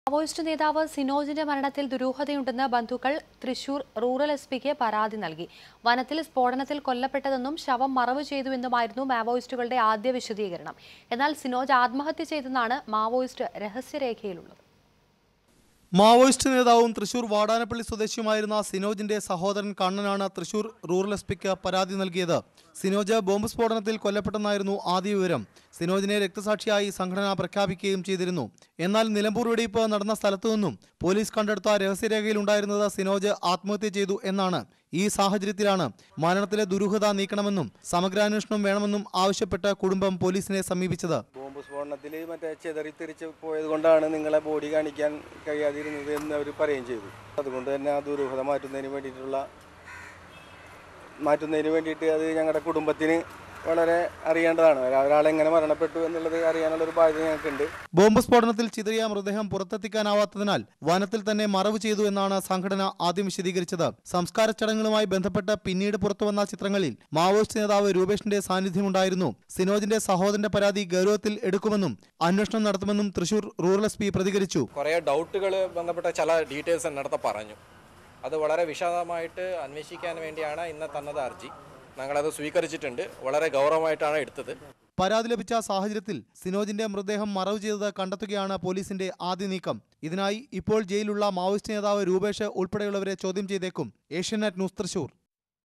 Maoist നേതാവ് സിനോജിന്റെ മരണത്തിൽ ദുരൂഹതയുണ്ടെന്ന് ബന്ധുക്കൾ തൃശൂർ റൂറൽ എസ് പിക്ക് പരാതി നൽകി വനത്തിൽ സ്ഫോടനത്തിൽ കൊല്ലപ്പെട്ടതെന്നും ശവം മറവ് ചെയ്തുവെന്നുമായിരുന്നു മാവോയിസ്റ്റുകളുടെ ആദ്യ വിശദീകരണം എന്നാൽ സിനോജ് ആത്മഹത്യ ചെയ്തെന്നാണ് മാവോയിസ്റ്റ് രഹസ്യരേഖയിലുള്ളത് മാവോയിസ്റ്റ് നേതാവും തൃശൂർ വാടാനപ്പള്ളി സ്വദേശിയുമായിരുന്ന സിനോജിന്റെ സഹോദരൻ കണ്ണനാണ് തൃശൂർ റൂറൽ എസ് പിക്ക് പരാതി നൽകിയത് സിനോജ് ബോംബ് സ്ഫോടനത്തിൽ കൊല്ലപ്പെട്ടെന്നായിരുന്നു ആദ്യ വിവരം സിനോജിനെ രക്തസാക്ഷിയായി സംഘടന പ്രഖ്യാപിക്കുകയും ചെയ്തിരുന്നു എന്നാൽ നിലമ്പൂർ വെടിയിപ്പ് നടന്ന സ്ഥലത്തു നിന്നും പോലീസ് കണ്ടെടുത്ത രഹസ്യരേഖയിൽ ഉണ്ടായിരുന്നത് സിനോജ് ആത്മഹത്യ ചെയ്തു എന്നാണ് ഈ സാഹചര്യത്തിലാണ് മരണത്തിലെ ദുരൂഹത നീക്കണമെന്നും സമഗ്രാന്വേഷണം വേണമെന്നും ആവശ്യപ്പെട്ട് കുടുംബം പോലീസിനെ സമീപിച്ചത് ബോംബ് സ്ഫോടനത്തിൽ മറ്റേ ചെതറിത്തെറിച്ച് പോയത് കൊണ്ടാണ് നിങ്ങളെ ബോഡി കാണിക്കാൻ കഴിയാതിരുന്നത് എന്ന് അവർ പറയുകയും ചെയ്തു അതുകൊണ്ട് തന്നെ ആ ദുരൂഹത മാറ്റുന്നതിന് വേണ്ടിയിട്ടുള്ള മാറ്റുന്നതിന് വേണ്ടിയിട്ട് അത് ഞങ്ങളുടെ കുടുംബത്തിന് വളരെ അറിയേണ്ടതാണ് ഒരാളെങ്ങനെ മരണപ്പെട്ടു എന്നുള്ളത് അറിയാനുള്ള ഒരു ബാധ്യത ഞങ്ങൾക്കുണ്ട് ബോംബ് സ്ഫോടനത്തിൽ ചിതറിയ മൃതദേഹം പുറത്തെത്തിക്കാനാവാത്തതിനാൽ വനത്തിൽ തന്നെ മറവ് ചെയ്തു എന്നാണ് സംഘടന ആദ്യം വിശദീകരിച്ചത് സംസ്കാര ചടങ്ങുകളുമായി ബന്ധപ്പെട്ട് പിന്നീട് പുറത്തുവന്ന ചിത്രങ്ങളിൽ മാവോയിസ്റ്റ് നേതാവ് രൂപേഷിന്റെ സാന്നിധ്യമുണ്ടായിരുന്നു സിനോജിന്റെ സഹോദരന്റെ പരാതി ഗൗരവത്തിൽ എടുക്കുമെന്നും അന്വേഷണം നടത്തുമെന്നും തൃശൂർ റൂറൽ എസ് പി പ്രതികരിച്ചു കുറേ ഡൗട്ടുകൾ ബന്ധപ്പെട്ട ചില ഡീറ്റെയിൽസ് എന്നിടത്ത് പറഞ്ഞു അത് വളരെ വിശദമായിട്ട് അന്വേഷിക്കാൻ വേണ്ടിയാണ് ഇന്ന് തന്നത് അർജി ഞങ്ങളത് സ്വീകരിച്ചിട്ടുണ്ട് വളരെ ഗൗരവമായിട്ടാണ് എടുത്തത് പരാതി ലഭിച്ച സാഹചര്യത്തിൽ സിനോജിന്റെ മൃതദേഹം മറവ് ചെയ്തത് കണ്ടെത്തുകയാണ് പോലീസിന്റെ ആദ്യ നീക്കം ഇതിനായി ഇപ്പോൾ ജയിലിലുള്ള മാവോയിസ്റ്റ് നേതാവ് രൂപേഷ് ഉൾപ്പെടെയുള്ളവരെ ചോദ്യം ചെയ്തേക്കും ഏഷ്യാനെറ്റ് ന്യൂസ് തൃശൂർ